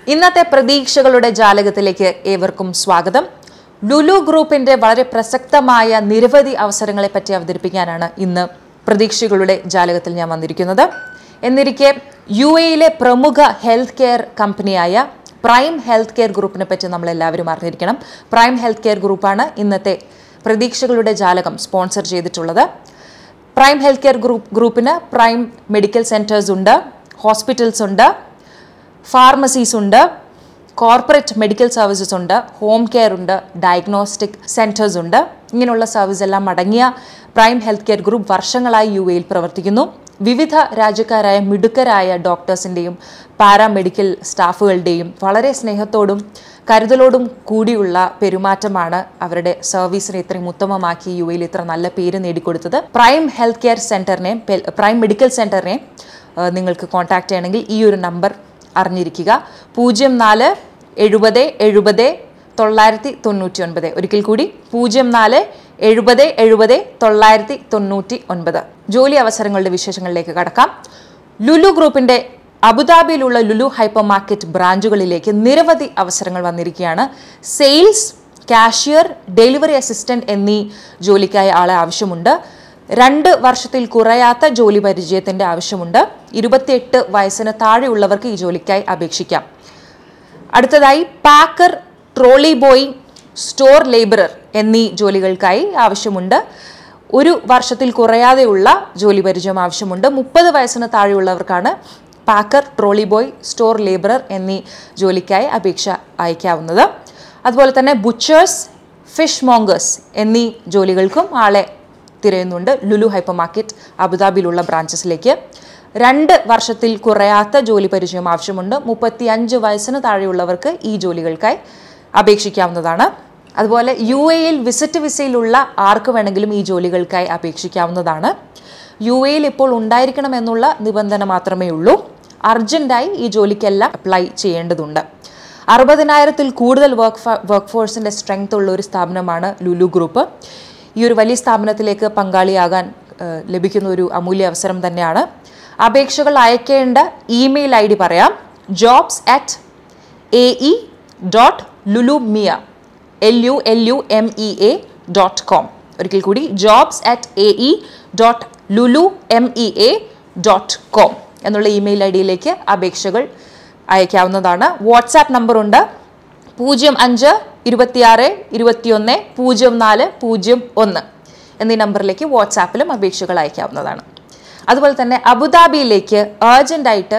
ഇന്നത്തെ പ്രതീക്ഷകളുടെ ജാലകത്തിലേക്ക് ഏവർക്കും സ്വാഗതം ലുലു ഗ്രൂപ്പിന്റെ വളരെ പ്രസക്തമായ നിരവധി അവസരങ്ങളെ പറ്റി അവതരിപ്പിക്കാനാണ് ഇന്ന് പ്രതീക്ഷകളുടെ ജാലകത്തിൽ ഞാൻ വന്നിരിക്കുന്നത് എന്നിരിക്കെ യു എയിലെ പ്രമുഖ ഹെൽത്ത് കെയർ കമ്പനിയായ പ്രൈം ഹെൽത്ത് കെയർ ഗ്രൂപ്പിനെ പറ്റി നമ്മൾ എല്ലാവരും അറിഞ്ഞിരിക്കണം പ്രൈം ഹെൽത്ത് കെയർ ഗ്രൂപ്പാണ് ഇന്നത്തെ പ്രതീക്ഷകളുടെ ജാലകം സ്പോൺസർ ചെയ്തിട്ടുള്ളത് പ്രൈം ഹെൽത്ത് കെയർ ഗ്രൂപ്പ് ഗ്രൂപ്പിന് പ്രൈം മെഡിക്കൽ സെൻറ്റേഴ്സ് ഉണ്ട് ഹോസ്പിറ്റൽസ് ഉണ്ട് ഫാർമസീസ് ഉണ്ട് കോർപ്പറേറ്റ് മെഡിക്കൽ സർവീസസ് ഉണ്ട് ഹോം കെയർ ഉണ്ട് ഡയഗ്നോസ്റ്റിക് സെൻറ്റേഴ്സ് ഉണ്ട് ഇങ്ങനെയുള്ള സർവീസ് എല്ലാം അടങ്ങിയ പ്രൈം ഹെൽത്ത് കെയർ ഗ്രൂപ്പ് വർഷങ്ങളായി യു എയിൽ പ്രവർത്തിക്കുന്നു വിവിധ രാജ്യക്കാരായ മിടുക്കരായ ഡോക്ടേഴ്സിൻ്റെയും പാരാമെഡിക്കൽ സ്റ്റാഫുകളുടെയും വളരെ സ്നേഹത്തോടും കരുതലോടും കൂടിയുള്ള പെരുമാറ്റമാണ് അവരുടെ സർവീസിനെ ഇത്രയും ഉത്തമമാക്കി യു എയിൽ ഇത്ര നല്ല പേര് നേടിക്കൊടുത്തത് പ്രൈം ഹെൽത്ത് കെയർ സെൻറ്ററിനെ പ്രൈം മെഡിക്കൽ സെൻറ്ററിനെ ഏഹ് നിങ്ങൾക്ക് കോൺടാക്ട് ചെയ്യണമെങ്കിൽ ഈ ഒരു നമ്പർ അറിഞ്ഞിരിക്കുക പൂജ്യം നാല് എഴുപത് എഴുപത് തൊള്ളായിരത്തി തൊണ്ണൂറ്റി ഒൻപത് ഒരിക്കൽ കൂടി പൂജ്യം നാല് എഴുപത് എഴുപത് തൊള്ളായിരത്തി തൊണ്ണൂറ്റി ഒൻപത് ജോലി അവസരങ്ങളുടെ വിശേഷങ്ങളിലേക്ക് കടക്കാം ലുലു ഗ്രൂപ്പിന്റെ അബുദാബിയിലുള്ള ലുലു ഹൈപ്പർ മാർക്കറ്റ് ബ്രാഞ്ചുകളിലേക്ക് നിരവധി അവസരങ്ങൾ വന്നിരിക്കുകയാണ് സെയിൽസ് കാഷ്യർ ഡെലിവറി അസിസ്റ്റന്റ് എന്നീ ജോലിക്കായി ആളെ ആവശ്യമുണ്ട് രണ്ട് വർഷത്തിൽ കുറയാത്ത ജോലി പരിചയത്തിന്റെ ആവശ്യമുണ്ട് ഇരുപത്തിയെട്ട് വയസ്സിന് താഴെയുള്ളവർക്ക് ഈ ജോലിക്കായി അപേക്ഷിക്കാം അടുത്തതായി packer trolley boy store labourer എന്നീ ജോലികൾക്കായി ആവശ്യമുണ്ട് ഒരു വർഷത്തിൽ കുറയാതെയുള്ള ജോലി പരിചയം ആവശ്യമുണ്ട് മുപ്പത് വയസ്സിന് താഴെയുള്ളവർക്കാണ് packer trolley boy store labourer എന്നീ ജോലിക്കായി അപേക്ഷ അയക്കാവുന്നത് അതുപോലെ തന്നെ ബുച്ചേഴ്സ് ഫിഷ് മോങ്കേഴ്സ് എന്നീ ജോലികൾക്കും ആളെ തിരയുന്നുണ്ട് ലുലു ഹൈപ്പർ മാർക്കറ്റ് അബുദാബിയിലുള്ള ബ്രാഞ്ചസിലേക്ക് രണ്ട് വർഷത്തിൽ കുറയാത്ത ജോലി പരിചയം ആവശ്യമുണ്ട് മുപ്പത്തി അഞ്ച് വയസ്സിന് താഴെയുള്ളവർക്ക് ഈ ജോലികൾക്കായി അപേക്ഷിക്കാവുന്നതാണ് അതുപോലെ യു എയിൽ വിസിറ്റ് വിസയിലുള്ള ആർക്ക് വേണമെങ്കിലും ഈ ജോലികൾക്കായി അപേക്ഷിക്കാവുന്നതാണ് യു എയിൽ ഇപ്പോൾ ഉണ്ടായിരിക്കണമെന്നുള്ള നിബന്ധന മാത്രമേ ഉള്ളൂ അർജന്റായി ഈ ജോലിക്കെല്ലാം അപ്ലൈ ചെയ്യേണ്ടതുണ്ട് അറുപതിനായിരത്തിൽ കൂടുതൽ വർക്ക് വർക്ക് ഫോഴ്സിൻ്റെ സ്ട്രെങ്ത് ഉള്ള ഒരു സ്ഥാപനമാണ് ലുലു ഗ്രൂപ്പ് ഈ ഒരു വലിയ സ്ഥാപനത്തിലേക്ക് പങ്കാളിയാകാൻ ഏഹ്, ലഭിക്കുന്ന ഒരു അമൂല്യ അവസരം തന്നെയാണ് അപേക്ഷകൾ അയക്കേണ്ട ഇമെയിൽ ഐ ഡി പറയാം jobs at A E dot Lulu mea L U L U M E A dot com ഒരിക്കൽ കൂടി jobs at A E dot Lulu M E A dot com എന്നുള്ള ഇമെയിൽ ഐ ഡിയിലേക്ക് അപേക്ഷകൾ അയക്കാവുന്നതാണ് വാട്സാപ്പ് നമ്പറുണ്ട് പൂജ്യം അഞ്ച് ഇരുപത്തിയാറ് ഇരുപത്തിയൊന്ന് പൂജ്യം നാല് പൂജ്യം ഒന്ന് എന്നീ നമ്പറിലേക്ക് വാട്സാപ്പിലും അപേക്ഷകൾ അയക്കാവുന്നതാണ് അതുപോലെ തന്നെ അബുദാബിയിലേക്ക് അർജൻ്റായിട്ട്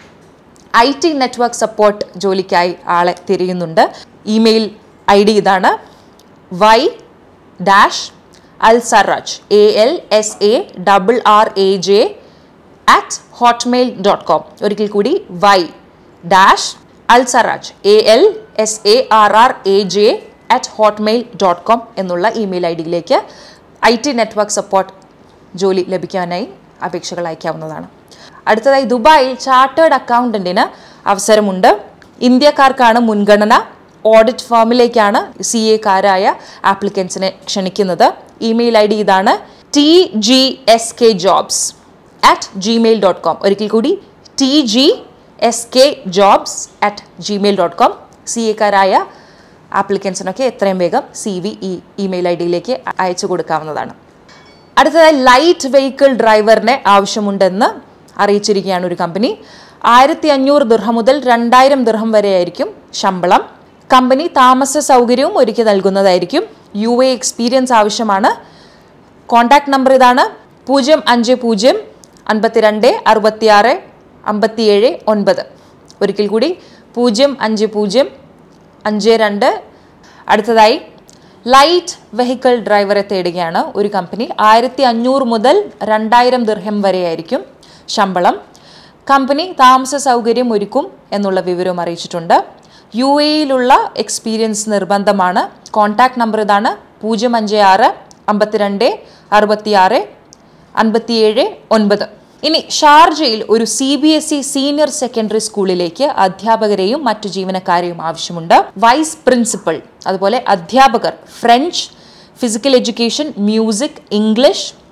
ഐ ടി നെറ്റ്വർക്ക് സപ്പോർട്ട് ജോലിക്കായി ആളെ തിരയുന്നുണ്ട് ഇമെയിൽ ഐ ഡി ഇതാണ് Y dash Al Saraj A L S A double R A J at hotmail dot com ഒരിക്കൽ കൂടി Y dash Al Saraj A L S A R R A J at hotmail dot com എന്നുള്ള email I ഡിയിലേക്ക് I T network support ജോലി ലഭിക്കാനായി അപേക്ഷകൾ അയക്കാവുന്നതാണ് അടുത്തതായി ദുബായിൽ ചാർട്ടേഡ് അക്കൗണ്ടന്റിന് അവസരമുണ്ട് ഇന്ത്യക്കാർക്കാണ് മുൻഗണന ഓഡിറ്റ് ഫേമിലേക്കാണ് സി എക്കാരായ ആപ്ലിക്കൻസിനെ ക്ഷണിക്കുന്നത് ഇമെയിൽ ഐ ഡി ഇതാണ് T G S K jobs at gmail dot com ഒരിക്കൽ കൂടി T G S K jobs at gmail dot com C എക്കാരായ ആപ്ലിക്കൻസിനൊക്കെ എത്രയും വേഗം സി വി ഈ ഇമെയിൽ ഐ ഡിയിലേക്ക് അയച്ചു കൊടുക്കാവുന്നതാണ് അടുത്തതായി ലൈറ്റ് വെഹിക്കിൾ ഡ്രൈവറിനെ ആവശ്യമുണ്ടെന്ന് അറിയിച്ചിരിക്കുകയാണ് ഒരു കമ്പനി ആയിരത്തി അഞ്ഞൂറ് ദിർഹം മുതൽ രണ്ടായിരം ദിർഹം വരെയായിരിക്കും ശമ്പളം കമ്പനി താമസ സൗകര്യവും ഒരുക്കി നൽകുന്നതായിരിക്കും യു എ എക്സ്പീരിയൻസ് ആവശ്യമാണ് കോൺടാക്ട് നമ്പർ ഇതാണ് പൂജ്യം അഞ്ച് പൂജ്യം അൻപത്തിരണ്ട് അറുപത്തിയാറ് അമ്പത്തിയേഴ് ഒൻപത് ഒരിക്കൽ കൂടി പൂജ്യം അഞ്ച് പൂജ്യം അഞ്ച് രണ്ട് അടുത്തതായി ലൈറ്റ് വെഹിക്കിൾ ഡ്രൈവറെ തേടുകയാണ് ഒരു കമ്പനി ആയിരത്തി അഞ്ഞൂറ് മുതൽ രണ്ടായിരം ദിർഹം വരെയായിരിക്കും ശമ്പളം കമ്പനി താമസ സൗകര്യം ഒരുക്കും എന്നുള്ള വിവരവും അറിയിച്ചിട്ടുണ്ട് യു എയിലുള്ള എക്സ്പീരിയൻസ് നിർബന്ധമാണ് കോൺടാക്ട് നമ്പർ ഇതാണ് പൂജ്യം അഞ്ച് ആറ് അമ്പത്തിരണ്ട് അറുപത്തിയാറ് അൻപത്തിയേഴ് ഒൻപത് ഇനി ഷാർജയിൽ ഒരു C B S E senior secondary സ്കൂളിലേക്ക് അധ്യാപകരെയും മറ്റു ജീവനക്കാരെയും ആവശ്യമുണ്ട് വൈസ് പ്രിൻസിപ്പൽ അതുപോലെ അധ്യാപകർ French physical education music English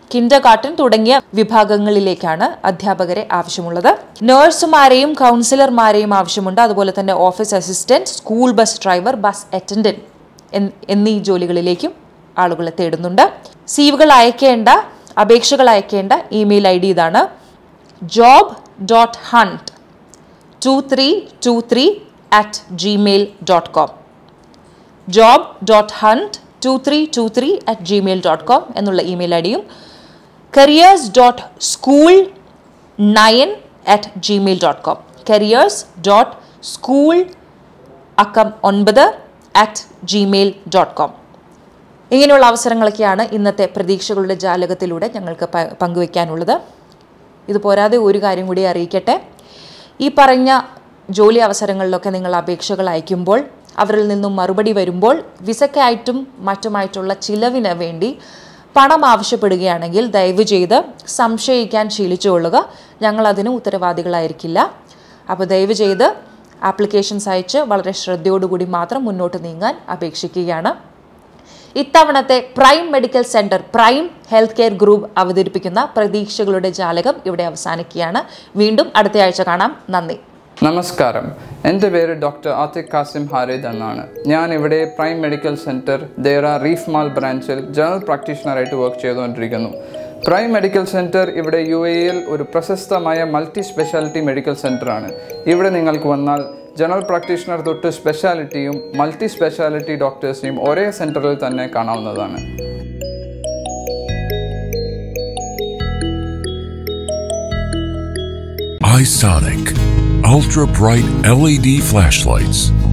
kindergarten തുടങ്ങിയ വിഭാഗങ്ങളിലേക്കാണ് അധ്യാപകരെ ആവശ്യമുള്ളത് നഴ്സുമാരെയും കൗൺസിലർമാരെയും ആവശ്യമുണ്ട് അതുപോലെ തന്നെ office assistant school bus driver bus attendant എന്നീ ജോലികളിലേക്കും ആളുകളെ തേടുന്നുണ്ട് സീവുകൾ അയക്കേണ്ട അപേക്ഷകൾ അയക്കേണ്ട ഇമെയിൽ ഐ ഡി ഇതാണ് job dot hunt two three two three at gmail dot com job dot hunt two three two three at gmail dot com എന്നുള്ള ഇമെയിൽ ഐ ഡിയും careers dot school nine at gmail dot com careers dot school അക്കം ഒൻപത് at gmail dot com ഇങ്ങനെയുള്ള അവസരങ്ങളൊക്കെയാണ് ഇന്നത്തെ പ്രതീക്ഷകളുടെ ജാലകത്തിലൂടെ ഞങ്ങൾക്ക് പ- പങ്കുവയ്ക്കാനുള്ളത് ഇത് പോരാതെ ഒരു കാര്യം കൂടി അറിയിക്കട്ടെ ഈ പറഞ്ഞ ജോലി അവസരങ്ങളിലൊക്കെ നിങ്ങൾ അപേക്ഷകൾ അയക്കുമ്പോൾ അവരിൽ നിന്നും മറുപടി വരുമ്പോൾ വിസയ്ക്കായിട്ടും മറ്റുമായിട്ടുള്ള ചിലവിന് വേണ്ടി പണം ആവശ്യപ്പെടുകയാണെങ്കിൽ ദയവ് ചെയ്ത് സംശയിക്കാൻ ശീലിച്ചുകൊള്ളുക ഞങ്ങൾ അതിന് ഉത്തരവാദികളായിരിക്കില്ല അപ്പോൾ ദയവ് ചെയ്ത് ആപ്ലിക്കേഷൻസ് അയച്ച് വളരെ ശ്രദ്ധയോടുകൂടി മാത്രം മുന്നോട്ട് നീങ്ങാൻ അപേക്ഷിക്കുകയാണ് ഇത്തവണത്തെ prime medical centre prime health care group അവതരിപ്പിക്കുന്ന പ്രതീക്ഷകളുടെ ജാലകം ഇവിടെ അവസാനിക്കുകയാണ് വീണ്ടും അടുത്ത ആഴ്ച കാണാം നന്ദി നമസ്കാരം എൻ്റെ പേര് ഡോക്ടർ ആതിക് കാസിം ഹാരിദ് എന്നാണ് ഞാൻ ഇവിടെ prime medical centre Deira reef mall ബ്രാഞ്ചിൽ ജനറൽ പ്രാക്ടീഷണറായിട്ട് വർക്ക് ചെയ്തുകൊണ്ടിരിക്കുന്നു പ്രൈം മെഡിക്കൽ സെൻറ്റർ ഇവിടെ യു എയിൽ ഒരു പ്രശസ്തമായ മൾട്ടി സ്പെഷ്യാലിറ്റി മെഡിക്കൽ സെൻ്ററാണ് ഇവിടെ നിങ്ങൾക്ക് വന്നാൽ ജനറൽ പ്രാക്ടീഷണർ തൊട്ട് സ്പെഷ്യാലിറ്റിയും മൾട്ടി സ്പെഷ്യാലിറ്റി ഡോക്ടേഴ്സിനെയും ഒരേ സെൻറ്ററിൽ തന്നെ കാണാവുന്നതാണ് iSonic. Ultra bright LED flashlights